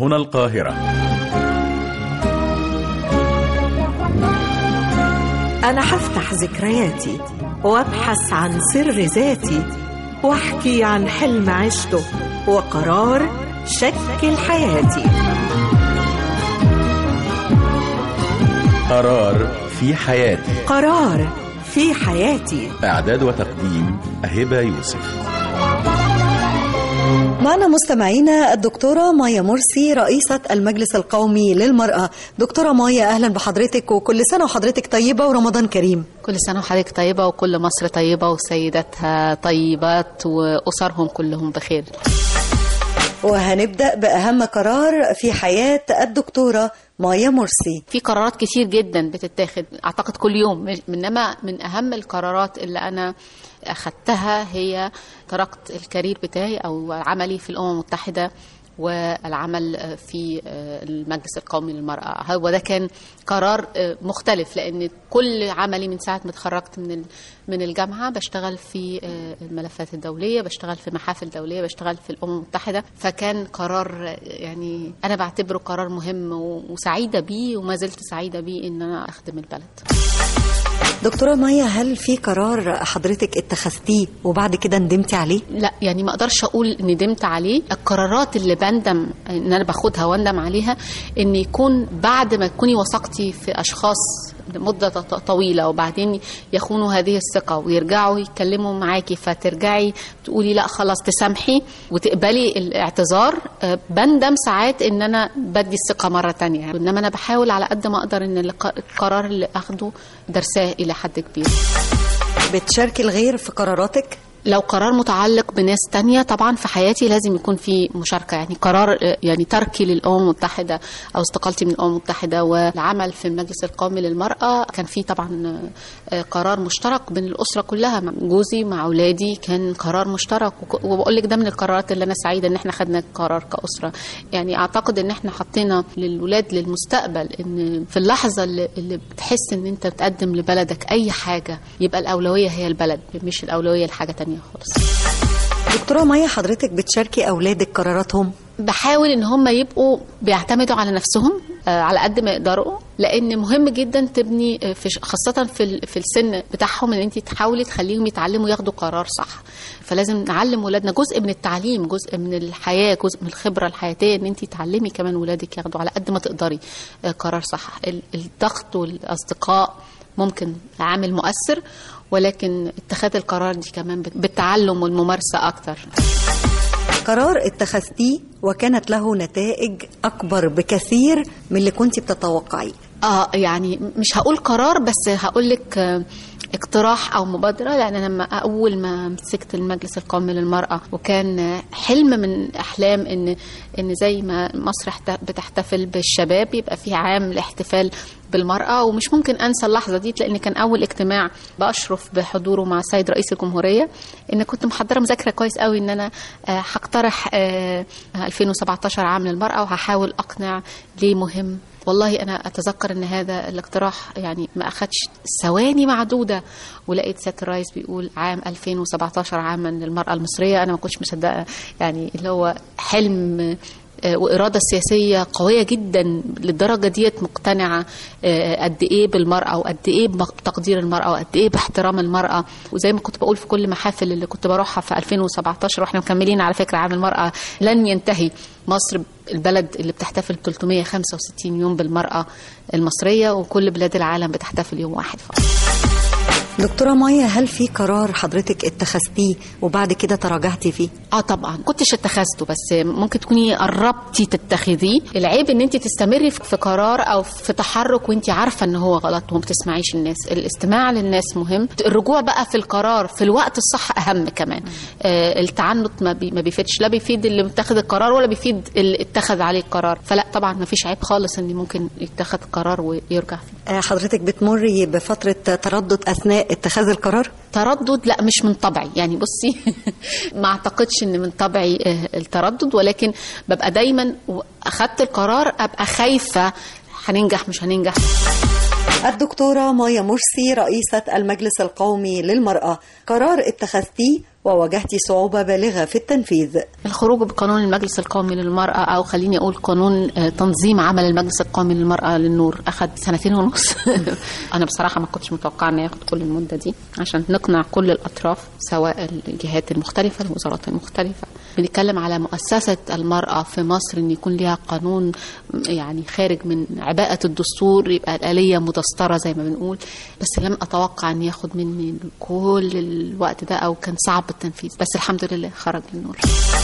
هنا القاهرة أنا هفتح ذكرياتي وأبحث عن سر ذاتي وأحكي عن حلم عشته وقرار شكل حياتي قرار في حياتي قرار في حياتي إعداد وتقديم هبة يوسف معنا مستمعينا الدكتورة مايا مرسي رئيسة المجلس القومي للمرأة دكتورة مايا أهلا بحضرتك وكل سنة وحضرتك طيبة ورمضان كريم كل سنة وحضرتك طيبة وكل مصر طيبة وسيداتها طيبات وأسرهم كلهم بخير وهنبدأ بأهم قرار في حياة الدكتورة مايا مرسي في قرارات كتير جدا بتتاخد أعتقد كل يوم إنما من أهم القرارات اللي أنا أخدتها هي تركت الكارير بتاعي أو عملي في الأمم المتحدة والعمل في المجلس القومي للمرأة هو ده كان قرار مختلف لأن كل عملي من ساعة ما اتخرجت من من الجامعة بشتغل في الملفات الدولية بشتغل في محافل دولية بشتغل في الأمم المتحدة فكان قرار يعني أنا بعتبره قرار مهم وسعيدة بيه وما زلت سعيدة بيه إن أنا أخدم البلد دكتورة مايا هل في قرار حضرتك اتخذتيه وبعد كده ندمتي عليه؟ لا يعني ما اقدرش اقول ندمت عليه، القرارات اللي بندم ان انا باخدها واندم عليها ان يكون بعد ما تكوني وثقتي في اشخاص لمدة طويلة وبعدين يخونوا هذه الثقة ويرجعوا يتكلموا معاكي فترجعي تقولي لا خلاص تسامحي وتقبلي الاعتذار بندم ساعات ان انا بدي الثقة مرة تانية انما انا بحاول على قد ما اقدر ان القرار اللي اخده درساه الى حد كبير بتشاركي الغير في قراراتك؟ لو قرار متعلق بناس تانية طبعا في حياتي لازم يكون في مشاركة يعني قرار يعني تركي للأمم المتحدة أو استقالتي من الأمم المتحدة والعمل في المجلس القومي للمرأة كان في طبعا قرار مشترك بين الأسرة كلها مع جوزي مع أولادي كان قرار مشترك وبقول لك ده من القرارات اللي أنا سعيدة إن احنا خدنا قرار كأسرة يعني أعتقد إن احنا حطينا للولاد للمستقبل إن في اللحظة اللي, اللي بتحس إن أنت بتقدم لبلدك أي حاجة يبقى الأولوية هي البلد مش الأولوية لحاجة تانية خالص دكتورة مايا حضرتك بتشاركي أولادك قراراتهم؟ بحاول ان هم يبقوا بيعتمدوا على نفسهم على قد ما يقدروا لان مهم جدا تبني في خاصه في في السن بتاعهم ان انت تحاولي تخليهم يتعلموا ياخدوا قرار صح فلازم نعلم ولادنا جزء من التعليم جزء من الحياه جزء من الخبره الحياتيه ان انت تعلمي كمان ولادك ياخدوا على قد ما تقدري قرار صح الضغط والاصدقاء ممكن عامل مؤثر ولكن اتخاذ القرار دي كمان بالتعلم والممارسه اكتر قرار اتخذتيه وكانت له نتائج اكبر بكثير من اللي كنت بتتوقعيه اه يعني مش هقول قرار بس هقول لك اقتراح او مبادره لان انا لما اول ما مسكت المجلس القومي للمراه وكان حلم من احلام ان ان زي ما مصر بتحتفل بالشباب يبقى في عام الاحتفال بالمرأة ومش ممكن أنسى اللحظة دي لأن كان أول اجتماع بأشرف بحضوره مع السيد رئيس الجمهورية إن كنت محضرة مذاكرة كويس قوي إن أنا هقترح 2017 عام للمرأة وهحاول أقنع ليه مهم والله انا اتذكر ان هذا الاقتراح يعني ما اخدش ثواني معدوده ولقيت سياده الرئيس بيقول عام 2017 عاما للمراه المصريه انا ما كنتش مصدقه يعني اللي هو حلم وإرادة سياسية قوية جدا للدرجة ديت مقتنعة قد إيه بالمرأة وقد إيه بتقدير المرأة وقد إيه باحترام المرأة وزي ما كنت بقول في كل محافل اللي كنت بروحها في 2017 وإحنا مكملين على فكرة عام المرأة لن ينتهي مصر البلد اللي بتحتفل 365 يوم بالمرأة المصرية وكل بلاد العالم بتحتفل يوم واحد فقط دكتورة مايا هل في قرار حضرتك اتخذتيه وبعد كده تراجعتي فيه؟ اه طبعا كنتش اتخذته بس ممكن تكوني قربتي تتخذيه العيب ان انت تستمري في قرار او في تحرك وانت عارفه ان هو غلط وما بتسمعيش الناس الاستماع للناس مهم الرجوع بقى في القرار في الوقت الصح اهم كمان آه التعنت ما, بي ما بيفيدش لا بيفيد اللي متخذ القرار ولا بيفيد اللي اتخذ عليه القرار فلا طبعا ما فيش عيب خالص ان ممكن يتخذ قرار ويرجع فيه آه حضرتك بتمري بفتره تردد اثناء اتخاذ القرار تردد لا مش من طبعي يعني بصي ما اعتقدش ان من طبعي التردد ولكن ببقى دايما اخدت القرار ابقى خايفه هننجح مش هننجح الدكتورة مايا مرسي رئيسة المجلس القومي للمرأة قرار اتخذتيه وواجهت صعوبة بالغة في التنفيذ الخروج بقانون المجلس القومي للمرأة أو خليني أقول قانون آه، تنظيم عمل المجلس القومي للمرأة للنور أخذ سنتين ونص أنا بصراحة ما كنتش متوقعة أن ياخد كل المدة دي عشان نقنع كل الأطراف سواء الجهات المختلفة الوزارات المختلفة بنتكلم على مؤسسة المرأة في مصر أن يكون لها قانون يعني خارج من عباءة الدستور يبقى الآلية مدسترة زي ما بنقول بس لم أتوقع أن ياخد مني كل الوقت ده أو كان صعب التنفيذ بس الحمد لله خرج للنور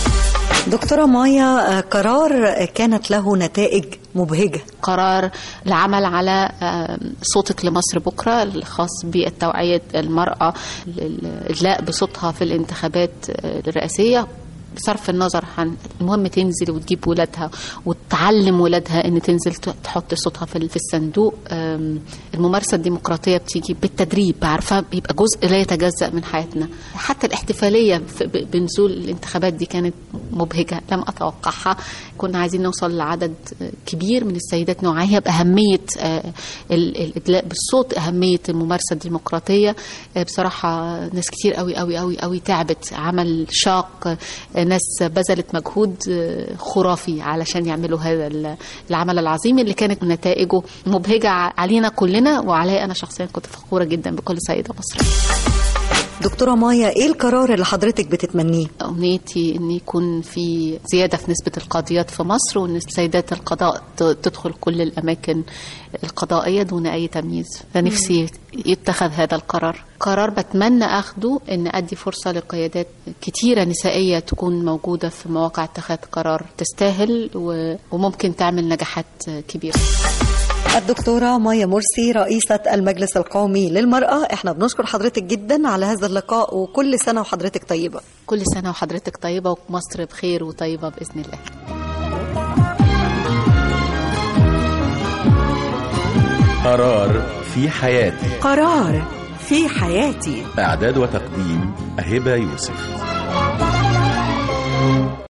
دكتورة مايا آه، قرار كانت له نتائج مبهجة قرار العمل على آه، صوتك لمصر بكرة الخاص بالتوعية المرأة الإدلاء بصوتها في الانتخابات آه، الرئاسية بصرف النظر عن المهم تنزل وتجيب ولادها وتعلم ولادها ان تنزل ت- تحط صوتها في في الصندوق أم، الممارسه الديمقراطيه بتيجي بالتدريب عارفه بيبقى جزء لا يتجزا من حياتنا حتى الاحتفاليه في- ب- بنزول الانتخابات دي كانت مبهجه لم اتوقعها كنا عايزين نوصل لعدد كبير من السيدات نوعيها باهميه آه، ال- الادلاء بالصوت اهميه الممارسه الديمقراطيه آه، بصراحه ناس كتير قوي قوي قوي قوي تعبت عمل شاق آه، ناس بذلت مجهود آه، خرافي علشان يعملوا هذا ال- العمل العظيم اللي كانت نتائجه مبهجه ع- علينا كلنا وعلي انا شخصيا كنت فخوره جدا بكل سيده مصريه دكتورة مايا ايه القرار اللي حضرتك بتتمنيه أمنيتي أن يكون في زيادة في نسبة القاضيات في مصر وأن سيدات القضاء ت- تدخل كل الأماكن القضائية دون أي تمييز فنفسي يتخذ هذا القرار قرار بتمنى أخده أن أدي فرصة لقيادات كتيرة نسائية تكون موجودة في مواقع اتخاذ قرار تستاهل و- وممكن تعمل نجاحات كبيرة الدكتورة مايا مرسي رئيسة المجلس القومي للمرأة احنا بنشكر حضرتك جدا على هذا اللقاء وكل سنة وحضرتك طيبة كل سنة وحضرتك طيبة ومصر بخير وطيبة بإذن الله قرار في حياتي قرار في حياتي إعداد وتقديم أهبة يوسف